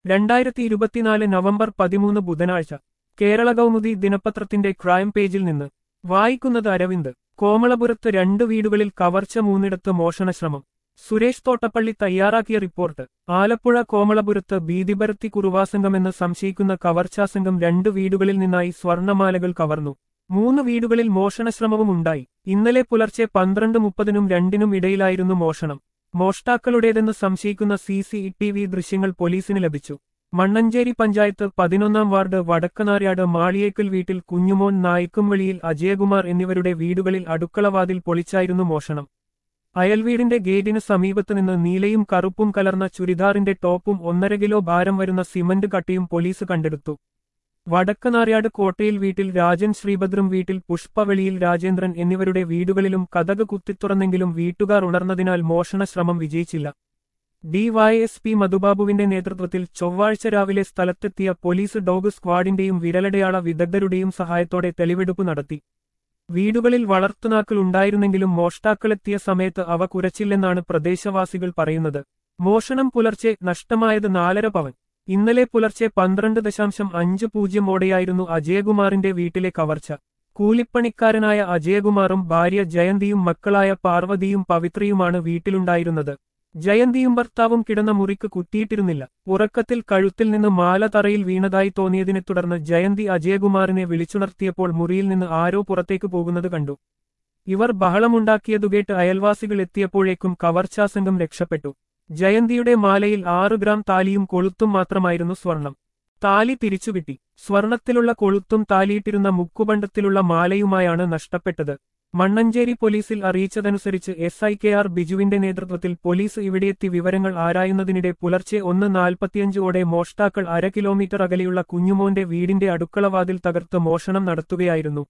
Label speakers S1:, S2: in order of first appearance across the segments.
S1: രണ്ടായിരത്തി ഇരുപത്തിനാല് നവംബർ പതിമൂന്ന് ബുധനാഴ്ച കേരള കൗമുദി ദിനപത്രത്തിന്റെ ക്രൈം പേജിൽ നിന്ന് വായിക്കുന്നത് അരവിന്ദ് കോമളപുരത്ത് രണ്ട് വീടുകളിൽ കവർച്ച മൂന്നിടത്ത് മോഷണശ്രമം സുരേഷ് തോട്ടപ്പള്ളി തയ്യാറാക്കിയ റിപ്പോർട്ട് ആലപ്പുഴ കോമളപുരത്ത് ഭീതിപരത്തി കുറുവാസംഘമെന്ന് സംശയിക്കുന്ന കവർച്ചാസംഘം രണ്ട് വീടുകളിൽ നിന്നായി സ്വർണമാലകൾ കവർന്നു മൂന്ന് വീടുകളിൽ മോഷണശ്രമവും ഉണ്ടായി ഇന്നലെ പുലർച്ചെ പന്ത്രണ്ട് മുപ്പതിനും രണ്ടിനും ഇടയിലായിരുന്നു മോഷണം മോഷ്ടാക്കളുടേതെന്ന് സംശയിക്കുന്ന സി സി ടി വി ദൃശ്യങ്ങൾ പോലീസിന് ലഭിച്ചു മണ്ണഞ്ചേരി പഞ്ചായത്ത് പതിനൊന്നാം വാർഡ് വടക്കനാര്യാട് മാളിയേക്കൽ വീട്ടിൽ കുഞ്ഞുമോൻ നായിക്കുംവെളിയിൽ അജയകുമാർ എന്നിവരുടെ വീടുകളിൽ അടുക്കളവാതിൽ പൊളിച്ചായിരുന്നു മോഷണം അയൽവീടിന്റെ ഗേറ്റിന് സമീപത്ത് നിന്ന് നീലയും കറുപ്പും കലർന്ന ചുരിദാറിന്റെ ടോപ്പും ഒന്നര കിലോ ഭാരം വരുന്ന സിമന്റ് കട്ടിയും പോലീസ് കണ്ടെടുത്തു വടക്കനാര്യാട് കോട്ടയിൽ വീട്ടിൽ രാജൻ ശ്രീഭദ്രം വീട്ടിൽ പുഷ്പവെളിയിൽ രാജേന്ദ്രൻ എന്നിവരുടെ വീടുകളിലും കഥക് കുത്തിത്തുറന്നെങ്കിലും വീട്ടുകാർ ഉണർന്നതിനാൽ മോഷണ ശ്രമം വിജയിച്ചില്ല ഡിവൈഎസ്പി മധുബാബുവിന്റെ നേതൃത്വത്തിൽ ചൊവ്വാഴ്ച രാവിലെ സ്ഥലത്തെത്തിയ പോലീസ് ഡോഗ് സ്ക്വാഡിന്റെയും വിരലടയാള വിദഗ്ധരുടെയും സഹായത്തോടെ തെളിവെടുപ്പ് നടത്തി വീടുകളിൽ വളർത്തുനാക്കൾ ഉണ്ടായിരുന്നെങ്കിലും മോഷ്ടാക്കളെത്തിയ സമയത്ത് അവ കുരച്ചില്ലെന്നാണ് പ്രദേശവാസികൾ പറയുന്നത് മോഷണം പുലർച്ചെ നഷ്ടമായത് നാലര പവൻ ഇന്നലെ പുലർച്ചെ പന്ത്രണ്ട് ദശാംശം അഞ്ച് പൂജ്യമോടെയായിരുന്നു അജയകുമാറിന്റെ വീട്ടിലെ കവർച്ച കൂലിപ്പണിക്കാരനായ അജയകുമാറും ഭാര്യ ജയന്തിയും മക്കളായ പാർവതിയും പവിത്രയുമാണ് വീട്ടിലുണ്ടായിരുന്നത് ജയന്തിയും ഭർത്താവും കിടന്ന മുറിക്ക് കുത്തിയിട്ടിരുന്നില്ല ഉറക്കത്തിൽ കഴുത്തിൽ നിന്ന് മാല തറയിൽ വീണതായി തോന്നിയതിനെ തുടർന്ന് ജയന്തി അജയകുമാറിനെ വിളിച്ചുണർത്തിയപ്പോൾ മുറിയിൽ നിന്ന് ആരോ പുറത്തേക്ക് പോകുന്നത് കണ്ടു ഇവർ ബഹളമുണ്ടാക്കിയതു കേട്ട് അയൽവാസികൾ എത്തിയപ്പോഴേക്കും കവർച്ചാസംഘം രക്ഷപ്പെട്ടു ജയന്തിയുടെ മാലയിൽ ആറ് ഗ്രാം താലിയും കൊളുത്തും മാത്രമായിരുന്നു സ്വർണം താലി തിരിച്ചുകിട്ടി സ്വർണത്തിലുള്ള കൊളുത്തും താലിയിട്ടിരുന്ന മുക്കുബണ്ടത്തിലുള്ള മാലയുമായാണ് നഷ്ടപ്പെട്ടത് മണ്ണഞ്ചേരി പോലീസിൽ അറിയിച്ചതനുസരിച്ച് എസ് ഐ കെ ആർ ബിജുവിന്റെ നേതൃത്വത്തിൽ പോലീസ് ഇവിടെയെത്തി വിവരങ്ങൾ ആരായുന്നതിനിടെ പുലർച്ചെ ഒന്ന് നാൽപ്പത്തിയഞ്ചോടെ മോഷ്ടാക്കൾ അര കിലോമീറ്റർ അകലെയുള്ള കുഞ്ഞുമോന്റെ വീടിന്റെ അടുക്കളവാതിൽ തകർത്ത് മോഷണം നടത്തുകയായിരുന്നു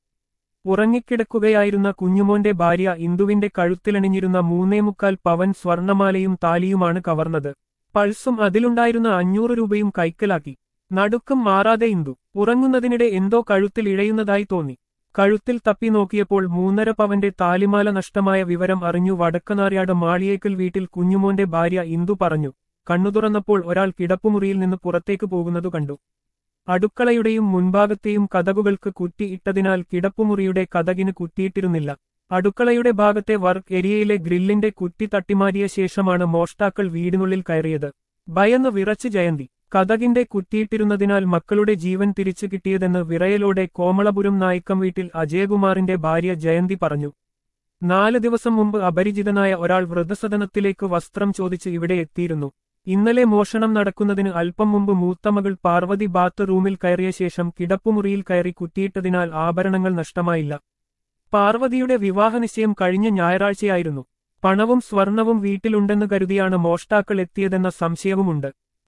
S1: ഉറങ്ങിക്കിടക്കുകയായിരുന്ന കുഞ്ഞുമോന്റെ ഭാര്യ ഇന്ദുവിന്റെ കഴുത്തിലണിഞ്ഞിരുന്ന മൂന്നേമുക്കാൽ പവൻ സ്വർണമാലയും താലിയുമാണ് കവർന്നത് പൾസും അതിലുണ്ടായിരുന്ന അഞ്ഞൂറ് രൂപയും കൈക്കലാക്കി നടുക്കം മാറാതെ ഇന്ദു ഉറങ്ങുന്നതിനിടെ എന്തോ കഴുത്തിൽ ഇഴയുന്നതായി തോന്നി കഴുത്തിൽ തപ്പി നോക്കിയപ്പോൾ മൂന്നര പവന്റെ താലിമാല നഷ്ടമായ വിവരം അറിഞ്ഞു വടക്കനാര്യാട് മാളിയേക്കൽ വീട്ടിൽ കുഞ്ഞുമോന്റെ ഭാര്യ ഇന്ദു പറഞ്ഞു കണ്ണു തുറന്നപ്പോൾ ഒരാൾ കിടപ്പുമുറിയിൽ നിന്ന് പുറത്തേക്ക് പോകുന്നതു കണ്ടു അടുക്കളയുടെയും മുൻഭാഗത്തെയും കതകുകൾക്ക് കുറ്റി ഇട്ടതിനാൽ കിടപ്പുമുറിയുടെ കതകിന് കുറ്റിയിട്ടിരുന്നില്ല അടുക്കളയുടെ ഭാഗത്തെ വർക്ക് ഏരിയയിലെ ഗ്രില്ലിന്റെ കുറ്റി തട്ടിമാറ്റിയ ശേഷമാണ് മോഷ്ടാക്കൾ വീടിനുള്ളിൽ കയറിയത് ഭയന്ന് വിറച്ച് ജയന്തി കഥകിന്റെ കുറ്റിയിട്ടിരുന്നതിനാൽ മക്കളുടെ ജീവൻ തിരിച്ചു കിട്ടിയതെന്ന് വിറയലോടെ കോമളപുരം നായിക്കം വീട്ടിൽ അജയകുമാറിന്റെ ഭാര്യ ജയന്തി പറഞ്ഞു നാല് ദിവസം മുമ്പ് അപരിചിതനായ ഒരാൾ വൃദ്ധസദനത്തിലേക്ക് വസ്ത്രം ചോദിച്ച് ഇവിടെ എത്തിയിരുന്നു ഇന്നലെ മോഷണം നടക്കുന്നതിന് അല്പം മുമ്പ് മൂത്തമകൾ പാർവതി ബാത്ത് റൂമിൽ കയറിയ ശേഷം കിടപ്പുമുറിയിൽ കയറി കുത്തിയിട്ടതിനാൽ ആഭരണങ്ങൾ നഷ്ടമായില്ല പാർവതിയുടെ വിവാഹനിശ്ചയം കഴിഞ്ഞ ഞായറാഴ്ചയായിരുന്നു പണവും സ്വർണവും വീട്ടിലുണ്ടെന്ന് കരുതിയാണ് മോഷ്ടാക്കൾ എത്തിയതെന്ന സംശയവുമുണ്ട്